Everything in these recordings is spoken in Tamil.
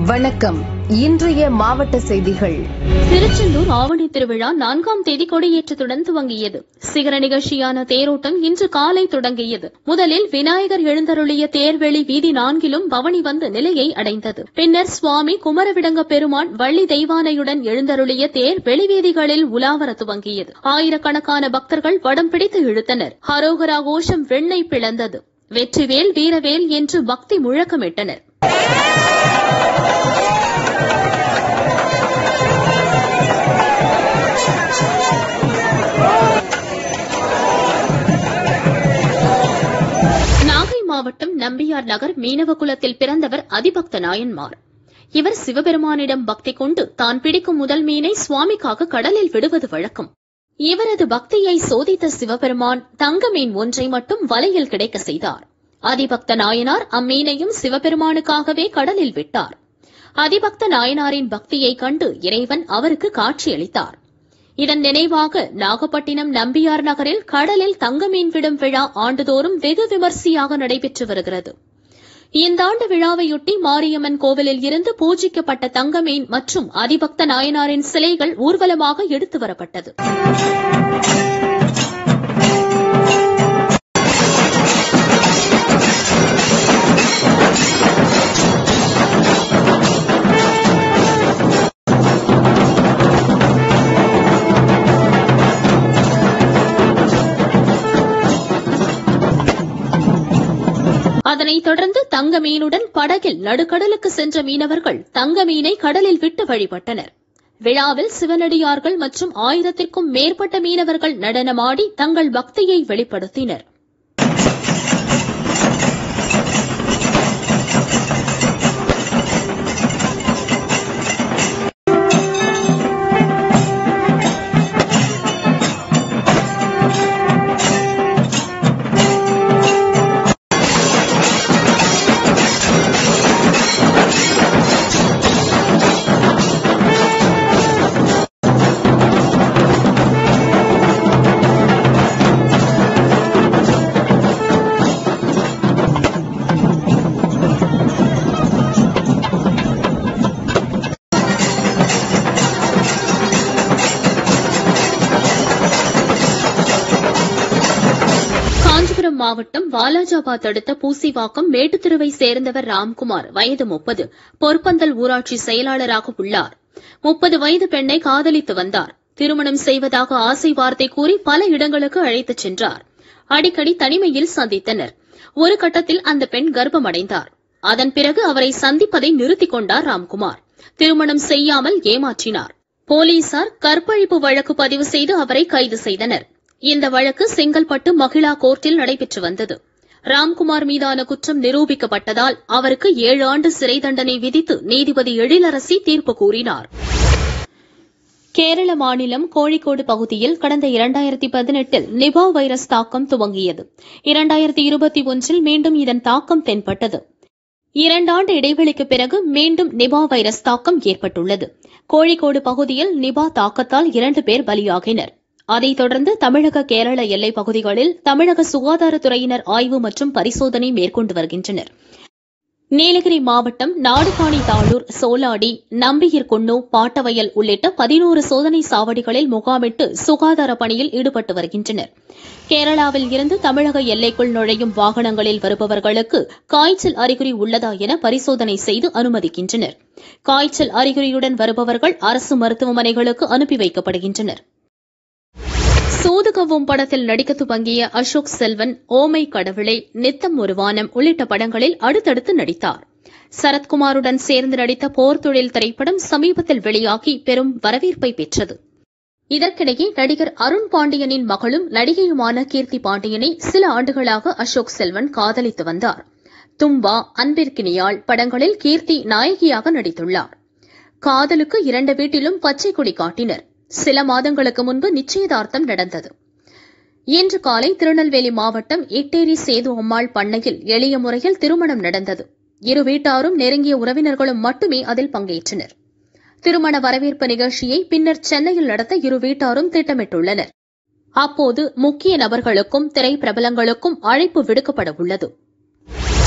வணக்கம் இன்றைய மாவட்ட செய்திகள் திருச்செந்தூர் ஆவணி திருவிழா நான்காம் தேதி கொடியேற்றத்துடன் துவங்கியது சிகர நிகழ்ச்சியான தேரோட்டம் இன்று காலை தொடங்கியது முதலில் விநாயகர் எழுந்தருளிய தேர்வெளி வீதி நான்கிலும் பவனி வந்து நிலையை அடைந்தது பின்னர் சுவாமி குமரவிடங்க பெருமான் வள்ளி தெய்வானையுடன் எழுந்தருளிய தேர் வெளிவீதிகளில் உலாவர துவங்கியது ஆயிரக்கணக்கான பக்தர்கள் வடம் பிடித்து இழுத்தனர் ஹரோகரா கோஷம் வெண்ணை பிளந்தது வெற்றிவேல் வீரவேல் என்று பக்தி முழக்கமிட்டனர் நாகை மாவட்டம் நம்பியார் நகர் மீனவ குலத்தில் பிறந்தவர் அதிபக்த நாயன்மார் இவர் சிவபெருமானிடம் பக்தி கொண்டு தான் பிடிக்கும் முதல் மீனை சுவாமிக்காக கடலில் விடுவது வழக்கம் இவரது பக்தியை சோதித்த சிவபெருமான் தங்க மீன் ஒன்றை மட்டும் வலையில் கிடைக்க செய்தார் அதிபக்த நாயனார் அம்மீனையும் சிவபெருமானுக்காகவே கடலில் விட்டார் அதிபக்த நாயனாரின் பக்தியை கண்டு இறைவன் அவருக்கு காட்சியளித்தார் இதன் நினைவாக நாகப்பட்டினம் நம்பியார் நகரில் கடலில் தங்க மீன் விடும் விழா ஆண்டுதோறும் வெகு விமர்சையாக நடைபெற்று வருகிறது இந்த ஆண்டு விழாவையொட்டி மாரியம்மன் கோவிலில் இருந்து பூஜிக்கப்பட்ட தங்க மீன் மற்றும் அதிபக்த நாயனாரின் சிலைகள் ஊர்வலமாக எடுத்து வரப்பட்டது அதனைத் தொடர்ந்து தங்க மீனுடன் படகில் நடுக்கடலுக்கு சென்ற மீனவர்கள் தங்க மீனை கடலில் விட்டு வழிபட்டனர் விழாவில் சிவனடியார்கள் மற்றும் ஆயிரத்திற்கும் மேற்பட்ட மீனவர்கள் நடனமாடி தங்கள் பக்தியை வெளிப்படுத்தினர் காஞ்சிபுரம் மாவட்டம் வாலாஜாபாத் அடுத்த பூசிவாக்கம் மேட்டுத்தெருவை சேர்ந்தவர் ராம்குமார் வயது முப்பது பொற்பந்தல் ஊராட்சி செயலாளராக உள்ளார் முப்பது வயது பெண்ணை காதலித்து வந்தார் திருமணம் செய்வதாக ஆசை வார்த்தை கூறி பல இடங்களுக்கு அழைத்துச் சென்றார் அடிக்கடி தனிமையில் சந்தித்தனர் ஒரு கட்டத்தில் அந்த பெண் கர்ப்பமடைந்தார் அதன் பிறகு அவரை சந்திப்பதை நிறுத்திக் கொண்டார் ராம்குமார் திருமணம் செய்யாமல் ஏமாற்றினார் போலீசார் கற்பழிப்பு வழக்கு பதிவு செய்து அவரை கைது செய்தனர் இந்த வழக்கு செங்கல்பட்டு மகிழா கோர்ட்டில் நடைபெற்று வந்தது ராம்குமார் மீதான குற்றம் நிரூபிக்கப்பட்டதால் அவருக்கு ஏழு ஆண்டு சிறை தண்டனை விதித்து நீதிபதி எழிலரசி தீர்ப்பு கூறினார் கேரள மாநிலம் கோழிக்கோடு பகுதியில் கடந்த இரண்டாயிரத்தி பதினெட்டில் நிபா வைரஸ் தாக்கம் துவங்கியது இரண்டாயிரத்தி இருபத்தி ஒன்றில் மீண்டும் இதன் தாக்கம் தென்பட்டது இரண்டாண்டு இடைவெளிக்கு பிறகு மீண்டும் நிபா வைரஸ் தாக்கம் ஏற்பட்டுள்ளது கோழிக்கோடு பகுதியில் நிபா தாக்கத்தால் இரண்டு பேர் பலியாகினர் அதைத் தொடர்ந்து தமிழக கேரள எல்லைப் பகுதிகளில் தமிழக சுகாதாரத்துறையினர் ஆய்வு மற்றும் பரிசோதனை மேற்கொண்டு வருகின்றனர் நீலகிரி மாவட்டம் நாடுகாணி தாளூர் சோலாடி நம்பியிற்குன்னு பாட்டவயல் உள்ளிட்ட பதினோரு சோதனை சாவடிகளில் முகாமிட்டு சுகாதார பணியில் ஈடுபட்டு வருகின்றனர் கேரளாவில் இருந்து தமிழக எல்லைக்குள் நுழையும் வாகனங்களில் வருபவர்களுக்கு காய்ச்சல் அறிகுறி உள்ளதா என பரிசோதனை செய்து அனுமதிக்கின்றனர் காய்ச்சல் அறிகுறியுடன் வருபவர்கள் அரசு மருத்துவமனைகளுக்கு அனுப்பி வைக்கப்படுகின்றனர் சூதுகவும் படத்தில் நடிக்க துவங்கிய அசோக் செல்வன் ஓமை கடவுளை நித்தம் ஒரு வானம் உள்ளிட்ட படங்களில் அடுத்தடுத்து நடித்தார் சரத்குமாருடன் சேர்ந்து நடித்த போர் தொழில் திரைப்படம் சமீபத்தில் வெளியாகி பெரும் வரவேற்பை பெற்றது இதற்கிடையே நடிகர் அருண் பாண்டியனின் மகளும் நடிகையுமான கீர்த்தி பாண்டியனை சில ஆண்டுகளாக அசோக் செல்வன் காதலித்து வந்தார் தும்பா அன்பிற்கினியாள் படங்களில் கீர்த்தி நாயகியாக நடித்துள்ளார் காதலுக்கு இரண்டு வீட்டிலும் பச்சை கொடி காட்டினர் சில மாதங்களுக்கு முன்பு நிச்சயதார்த்தம் நடந்தது இன்று காலை திருநெல்வேலி மாவட்டம் இட்டேரி சேது அம்மாள் பண்ணையில் எளிய முறையில் திருமணம் நடந்தது இரு வீட்டாரும் நெருங்கிய உறவினர்களும் மட்டுமே அதில் பங்கேற்றனர் திருமண வரவேற்பு நிகழ்ச்சியை பின்னர் சென்னையில் நடத்த இரு வீட்டாரும் திட்டமிட்டுள்ளனர் அப்போது முக்கிய நபர்களுக்கும் திரைப்பிரபலங்களுக்கும் அழைப்பு விடுக்கப்பட உள்ளது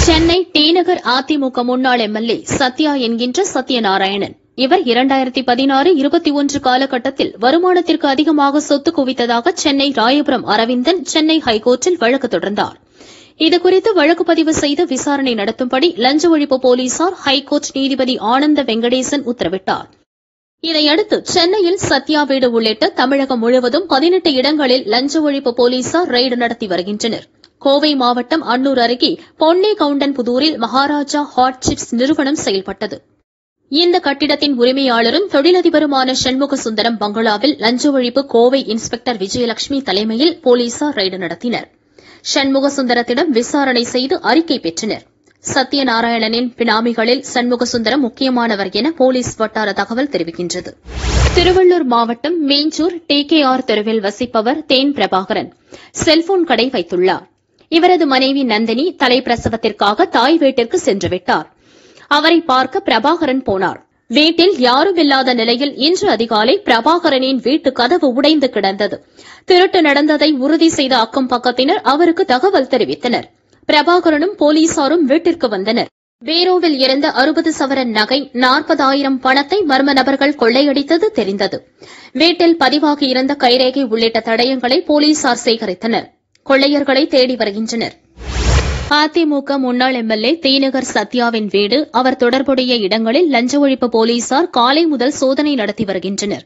சென்னை டிநகர் அதிமுக முன்னாள் எம்எல்ஏ சத்யா என்கின்ற சத்யநாராயணன் இவர் இரண்டாயிரத்தி பதினாறு இருபத்தி ஒன்று காலகட்டத்தில் வருமானத்திற்கு அதிகமாக சொத்து குவித்ததாக சென்னை ராயபுரம் அரவிந்தன் சென்னை ஹைகோர்ட்டில் வழக்கு தொடர்ந்தார் இதுகுறித்து வழக்கு பதிவு செய்து விசாரணை நடத்தும்படி லஞ்ச ஒழிப்பு போலீசார் ஹைகோர்ட் நீதிபதி ஆனந்த வெங்கடேசன் உத்தரவிட்டார் இதையடுத்து சென்னையில் சத்யா வீடு உள்ளிட்ட தமிழகம் முழுவதும் பதினெட்டு இடங்களில் லஞ்ச ஒழிப்பு போலீசார் ரெய்டு நடத்தி வருகின்றனர் கோவை மாவட்டம் அன்னூர் அருகே பொன்னே கவுண்டன் புதூரில் மகாராஜா ஹாட் சிப்ஸ் நிறுவனம் செயல்பட்டது இந்த கட்டிடத்தின் உரிமையாளரும் தொழிலதிபருமான சண்முக சுந்தரம் பங்களாவில் லஞ்ச ஒழிப்பு கோவை இன்ஸ்பெக்டர் விஜயலட்சுமி தலைமையில் போலீசார் ரெய்டு நடத்தினர் சண்முக சுந்தரத்திடம் விசாரணை செய்து அறிக்கை பெற்றனர் சத்யநாராயணனின் பினாமிகளில் சண்முக சுந்தரம் முக்கியமானவர் என போலீஸ் வட்டார தகவல் தெரிவிக்கின்றது திருவள்ளூர் மாவட்டம் மேஞ்சூர் டி கே ஆர் தெருவில் வசிப்பவர் தேன் பிரபாகரன் செல்போன் கடை வைத்துள்ளார் இவரது மனைவி நந்தினி தலைப்பிரசவத்திற்காக தாய் வீட்டிற்கு சென்றுவிட்டார் அவரை பார்க்க பிரபாகரன் போனார் வீட்டில் யாரும் இல்லாத நிலையில் இன்று அதிகாலை பிரபாகரனின் வீட்டு கதவு உடைந்து கிடந்தது திருட்டு நடந்ததை உறுதி செய்த அக்கம் பக்கத்தினர் அவருக்கு தகவல் தெரிவித்தனர் பிரபாகரனும் போலீசாரும் வீட்டிற்கு வந்தனர் வேரோவில் இருந்த அறுபது சவரன் நகை நாற்பதாயிரம் பணத்தை மர்ம நபர்கள் கொள்ளையடித்தது தெரிந்தது வீட்டில் பதிவாகியிருந்த கைரேகை உள்ளிட்ட தடயங்களை போலீசார் சேகரித்தனர் கொள்ளையர்களை தேடி வருகின்றனர் அதிமுக முன்னாள் எம்எல்ஏ தீநகர் சத்யாவின் வீடு அவர் தொடர்புடைய இடங்களில் லஞ்ச ஒழிப்பு போலீசார் காலை முதல் சோதனை நடத்தி வருகின்றனர்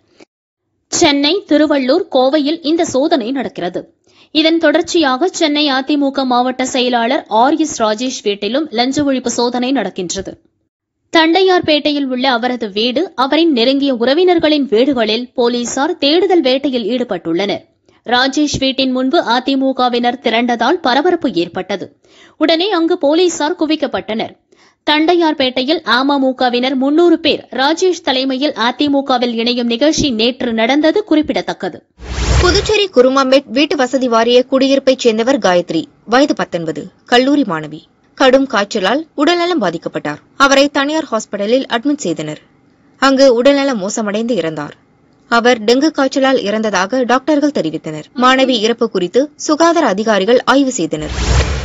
சென்னை திருவள்ளூர் கோவையில் இந்த சோதனை நடக்கிறது இதன் தொடர்ச்சியாக சென்னை அதிமுக மாவட்ட செயலாளர் ஆர் எஸ் ராஜேஷ் வீட்டிலும் லஞ்ச ஒழிப்பு சோதனை நடக்கின்றது தண்டையார்பேட்டையில் உள்ள அவரது வீடு அவரின் நெருங்கிய உறவினர்களின் வீடுகளில் போலீசார் தேடுதல் வேட்டையில் ஈடுபட்டுள்ளனர் ராஜேஷ் வீட்டின் முன்பு அதிமுகவினர் திரண்டதால் பரபரப்பு ஏற்பட்டது உடனே அங்கு போலீசார் குவிக்கப்பட்டனர் தண்டையார்பேட்டையில் அமமுகவினர் முன்னூறு பேர் ராஜேஷ் தலைமையில் அதிமுகவில் இணையும் நிகழ்ச்சி நேற்று நடந்தது குறிப்பிடத்தக்கது புதுச்சேரி குருமாம்பேட் வீட்டு வசதி வாரிய குடியிருப்பைச் சேர்ந்தவர் காயத்ரி வயது பத்தொன்பது கல்லூரி மாணவி கடும் காய்ச்சலால் உடல்நலம் பாதிக்கப்பட்டார் அவரை தனியார் ஹாஸ்பிடலில் அட்மிட் செய்தனர் அங்கு உடல்நலம் மோசமடைந்து இறந்தார் அவர் டெங்கு காய்ச்சலால் இறந்ததாக டாக்டர்கள் தெரிவித்தனர் மாணவி இறப்பு குறித்து சுகாதார அதிகாரிகள் ஆய்வு செய்தனர்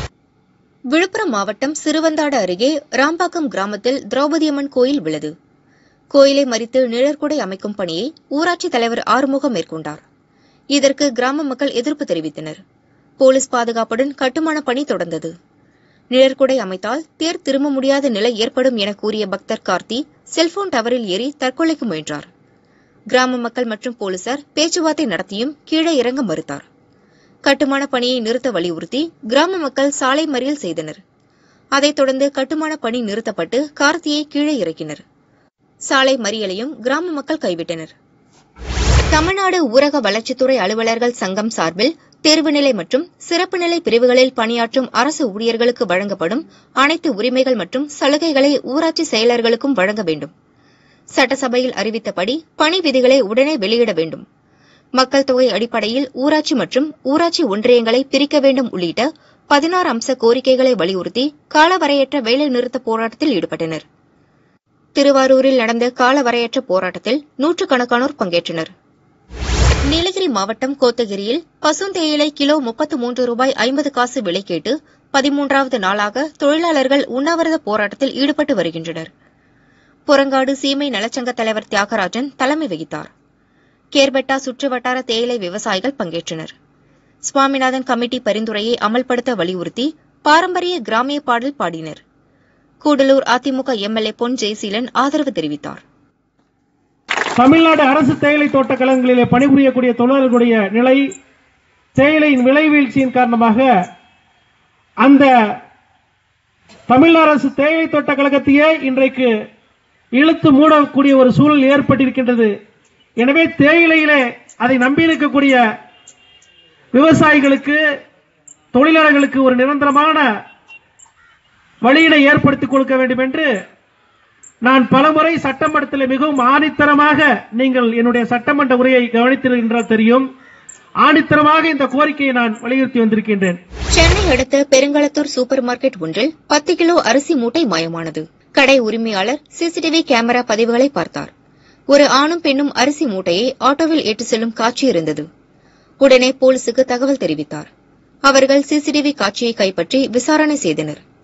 விழுப்புரம் மாவட்டம் சிறுவந்தாடு அருகே ராம்பாக்கம் கிராமத்தில் திரௌபதியம்மன் கோயில் உள்ளது கோயிலை மறித்து நிழற்குடை அமைக்கும் பணியை ஊராட்சித் தலைவர் ஆறுமுகம் மேற்கொண்டார் இதற்கு கிராம மக்கள் எதிர்ப்பு தெரிவித்தனர் போலீஸ் பாதுகாப்புடன் கட்டுமான பணி தொடர்ந்தது நிழற்குடை அமைத்தால் தேர் திரும்ப முடியாத நிலை ஏற்படும் என கூறிய பக்தர் கார்த்தி செல்போன் டவரில் ஏறி தற்கொலைக்கு முயன்றார் கிராம மக்கள் மற்றும் போலீசார் பேச்சுவார்த்தை நடத்தியும் கீழே இறங்க மறுத்தார் கட்டுமான பணியை நிறுத்த வலியுறுத்தி கிராம மக்கள் சாலை மறியல் செய்தனர் அதைத் தொடர்ந்து கட்டுமான பணி நிறுத்தப்பட்டு கார்த்தியை கீழே இறக்கினர் சாலை மறியலையும் கிராம மக்கள் கைவிட்டனர் தமிழ்நாடு ஊரக வளர்ச்சித்துறை அலுவலர்கள் சங்கம் சார்பில் தேர்வுநிலை மற்றும் சிறப்பு நிலை பிரிவுகளில் பணியாற்றும் அரசு ஊழியர்களுக்கு வழங்கப்படும் அனைத்து உரிமைகள் மற்றும் சலுகைகளை ஊராட்சி செயலர்களுக்கும் வழங்க வேண்டும் சட்டசபையில் அறிவித்தபடி பணி விதிகளை உடனே வெளியிட வேண்டும் மக்கள் தொகை அடிப்படையில் ஊராட்சி மற்றும் ஊராட்சி ஒன்றியங்களை பிரிக்க வேண்டும் உள்ளிட்ட பதினாறு அம்ச கோரிக்கைகளை வலியுறுத்தி காலவரையற்ற வேலைநிறுத்த போராட்டத்தில் ஈடுபட்டனர் திருவாரூரில் நடந்த காலவரையற்ற போராட்டத்தில் நூற்றுக்கணக்கானோர் பங்கேற்றனர் நீலகிரி மாவட்டம் கோத்தகிரியில் பசுந்தேயிலை கிலோ முப்பத்து மூன்று ரூபாய் ஐம்பது காசு விலை கேட்டு பதிமூன்றாவது நாளாக தொழிலாளர்கள் உண்ணாவிரத போராட்டத்தில் ஈடுபட்டு வருகின்றனர் புறங்காடு சீமை நலச்சங்க தலைவர் தியாகராஜன் தலைமை வகித்தார் கேர்பெட்டா சுற்றுவட்டார தேயிலை விவசாயிகள் பங்கேற்றனர் சுவாமிநாதன் கமிட்டி பரிந்துரையை அமல்படுத்த வலியுறுத்தி பாரம்பரிய கிராமிய பாடல் பாடினர் கூடலூர் அதிமுக எம்எல்ஏ பொன் ஜெயசீலன் ஆதரவு தெரிவித்தார் தமிழ்நாடு அரசு தேயிலை தோட்ட கழகங்களிலே பணிபுரியக்கூடிய தொழிலாளர்களுடைய நிலை தேயிலையின் விலை வீழ்ச்சியின் காரணமாக அந்த தமிழ்நாடு அரசு தேயிலை தோட்ட கழகத்தையே இன்றைக்கு இழுத்து மூடக்கூடிய ஒரு சூழல் ஏற்பட்டிருக்கின்றது எனவே தேயிலையிலே அதை நம்பியிருக்கக்கூடிய விவசாயிகளுக்கு தொழிலாளர்களுக்கு ஒரு நிரந்தரமான வழியினை ஏற்படுத்திக் கொடுக்க வேண்டும் என்று நான் பலமுறை சட்டமன்றத்தில் மிகவும் ஆணித்தரமாக நீங்கள் என்னுடைய சட்டமன்ற உரையை கவனித்திருக்கின்றால் தெரியும் ஆணித்தரமாக இந்த கோரிக்கையை நான் வலியுறுத்தி வந்திருக்கின்றேன் சென்னை அடுத்த பெருங்களத்தூர் சூப்பர் மார்க்கெட் ஒன்றில் பத்து கிலோ அரிசி மூட்டை மாயமானது கடை உரிமையாளர் சிசிடிவி கேமரா பதிவுகளை பார்த்தார் ஒரு ஆணும் பெண்ணும் அரிசி மூட்டையை ஆட்டோவில் ஏற்றிச் செல்லும் காட்சி இருந்தது உடனே போலீசுக்கு தகவல் தெரிவித்தார் அவர்கள் சிசிடிவி காட்சியை கைப்பற்றி விசாரணை செய்தனர்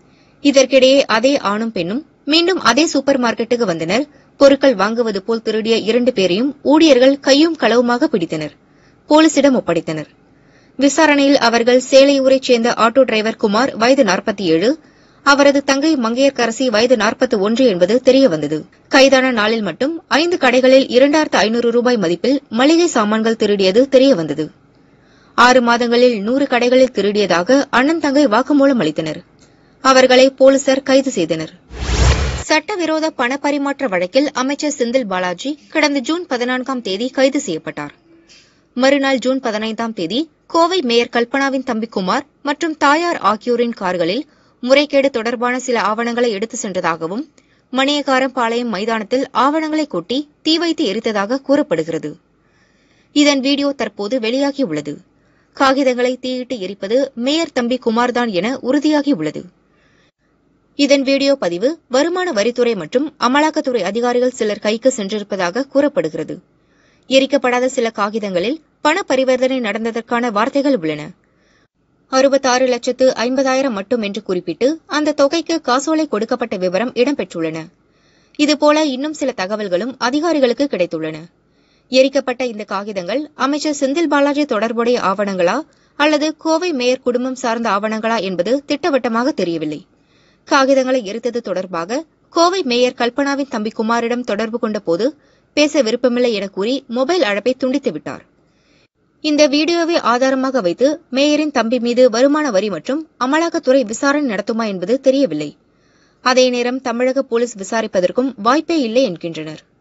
இதற்கிடையே அதே ஆணும் பெண்ணும் மீண்டும் அதே சூப்பர் மார்க்கெட்டுக்கு வந்தனர் பொருட்கள் வாங்குவது போல் திருடிய இரண்டு பேரையும் ஊழியர்கள் கையும் களவுமாக பிடித்தனர் போலீசிடம் ஒப்படைத்தனர் விசாரணையில் அவர்கள் சேலையூரைச் சேர்ந்த ஆட்டோ டிரைவர் குமார் வயது நாற்பத்தி ஏழு அவரது தங்கை மங்கையர்கரசி வயது நாற்பத்தி ஒன்று என்பது தெரியவந்தது கைதான நாளில் மட்டும் ஐந்து கடைகளில் இரண்டாயிரத்து ஐநூறு ரூபாய் மதிப்பில் மளிகை சாமான்கள் திருடியது தெரியவந்தது ஆறு மாதங்களில் நூறு கடைகளில் திருடியதாக அண்ணன் தங்கை வாக்குமூலம் அளித்தனர் அவர்களை போலீசார் கைது செய்தனர் சட்டவிரோத பணப்பரிமாற்ற வழக்கில் அமைச்சர் செந்தில் பாலாஜி கடந்த ஜூன் பதினான்காம் தேதி கைது செய்யப்பட்டார் மறுநாள் ஜூன் பதினைந்தாம் தேதி கோவை மேயர் கல்பனாவின் தம்பி குமார் மற்றும் தாயார் ஆகியோரின் கார்களில் முறைகேடு தொடர்பான சில ஆவணங்களை எடுத்து சென்றதாகவும் மணியகாரம் பாளையம் மைதானத்தில் ஆவணங்களை கொட்டி தீ வைத்து எரித்ததாக கூறப்படுகிறது இதன் வீடியோ தற்போது வெளியாகியுள்ளது காகிதங்களை தீயிட்டு எரிப்பது மேயர் தம்பி குமார்தான் என உறுதியாகியுள்ளது இதன் வீடியோ பதிவு வருமான வரித்துறை மற்றும் அமலாக்கத்துறை அதிகாரிகள் சிலர் கைக்கு சென்றிருப்பதாக கூறப்படுகிறது எரிக்கப்படாத சில காகிதங்களில் பண பரிவர்த்தனை நடந்ததற்கான வார்த்தைகள் உள்ளன அறுபத்தாறு லட்சத்து ஐம்பதாயிரம் மட்டும் என்று குறிப்பிட்டு அந்த தொகைக்கு காசோலை கொடுக்கப்பட்ட விவரம் இடம்பெற்றுள்ளன இதுபோல இன்னும் சில தகவல்களும் அதிகாரிகளுக்கு கிடைத்துள்ளன எரிக்கப்பட்ட இந்த காகிதங்கள் அமைச்சர் செந்தில் பாலாஜி தொடர்புடைய ஆவணங்களா அல்லது கோவை மேயர் குடும்பம் சார்ந்த ஆவணங்களா என்பது திட்டவட்டமாக தெரியவில்லை காகிதங்களை எரித்தது தொடர்பாக கோவை மேயர் கல்பனாவின் தம்பி குமாரிடம் தொடர்பு கொண்டபோது பேச விருப்பமில்லை என கூறி மொபைல் அழைப்பை துண்டித்து விட்டார் இந்த வீடியோவை ஆதாரமாக வைத்து மேயரின் தம்பி மீது வருமான வரி மற்றும் அமலாக்கத்துறை விசாரணை நடத்துமா என்பது தெரியவில்லை அதே நேரம் தமிழக போலீஸ் விசாரிப்பதற்கும் வாய்ப்பே இல்லை என்கின்றனர்